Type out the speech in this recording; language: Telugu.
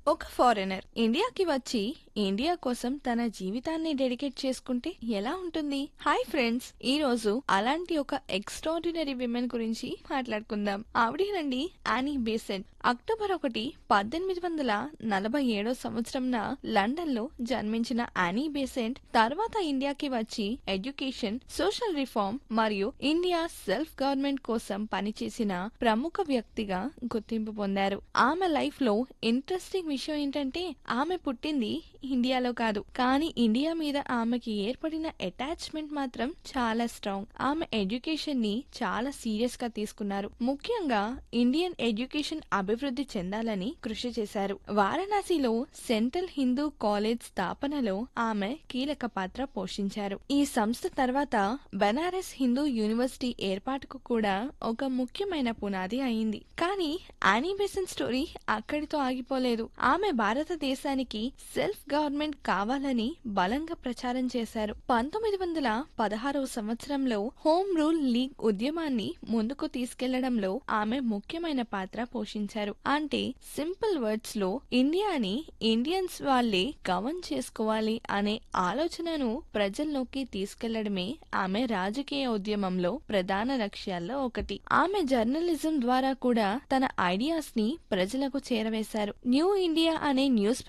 ఒక ఫారెనర్ ఇండియాకి వచ్చి ఇండియా కోసం తన జీవితాన్ని డెడికేట్ చేసుకుంటే ఎలా ఉంటుంది హాయ్ ఫ్రెండ్స్ ఈ రోజు అలాంటి ఒక ఎక్స్ట్రాడినరీ విమెన్ గురించి మాట్లాడుకుందాం ఆవిడేనండి యానీ బేసెంట్ అక్టోబర్ ఒకటి పద్దెనిమిది వందల నలభై ఏడో సంవత్సరంన లండన్ లో జన్మించిన యానీ బేసెంట్ తర్వాత ఇండియాకి వచ్చి ఎడ్యుకేషన్ సోషల్ రిఫార్మ్ మరియు ఇండియా సెల్ఫ్ గవర్నమెంట్ కోసం పనిచేసిన ప్రముఖ వ్యక్తిగా గుర్తింపు పొందారు ఆమె లైఫ్ లో ఇంట్రెస్టింగ్ విషయం ఏంటంటే ఆమె పుట్టింది ఇండియాలో కాదు కానీ ఇండియా మీద ఆమెకి ఏర్పడిన అటాచ్మెంట్ మాత్రం చాలా స్ట్రాంగ్ ఆమె ఎడ్యుకేషన్ ని చాలా సీరియస్ గా తీసుకున్నారు ముఖ్యంగా ఇండియన్ ఎడ్యుకేషన్ అభివృద్ధి చెందాలని కృషి చేశారు వారణాసిలో సెంట్రల్ హిందూ కాలేజ్ స్థాపనలో ఆమె కీలక పాత్ర పోషించారు ఈ సంస్థ తర్వాత బెనారస్ హిందూ యూనివర్సిటీ ఏర్పాటుకు కూడా ఒక ముఖ్యమైన పునాది అయింది కానీ యానీ బెసెంట్ స్టోరీ అక్కడితో ఆగిపోలేదు ఆమె భారతదేశానికి సెల్ఫ్ గవర్నమెంట్ కావాలని బలంగా ప్రచారం చేశారు పంతొమ్మిది వందల పదహారవ సంవత్సరంలో హోమ్ రూల్ లీగ్ ఉద్యమాన్ని ముందుకు తీసుకెళ్లడంలో ఆమె ముఖ్యమైన పాత్ర పోషించారు అంటే సింపుల్ వర్డ్స్ లో ఇండియాని ఇండియన్స్ వాళ్ళే గవర్న్ చేసుకోవాలి అనే ఆలోచనను ప్రజల్లోకి తీసుకెళ్లడమే ఆమె రాజకీయ ఉద్యమంలో ప్రధాన లక్ష్యాల్లో ఒకటి ఆమె జర్నలిజం ద్వారా కూడా తన ఐడియాస్ ని ప్రజలకు చేరవేశారు న్యూ ఇండియా అనే న్యూస్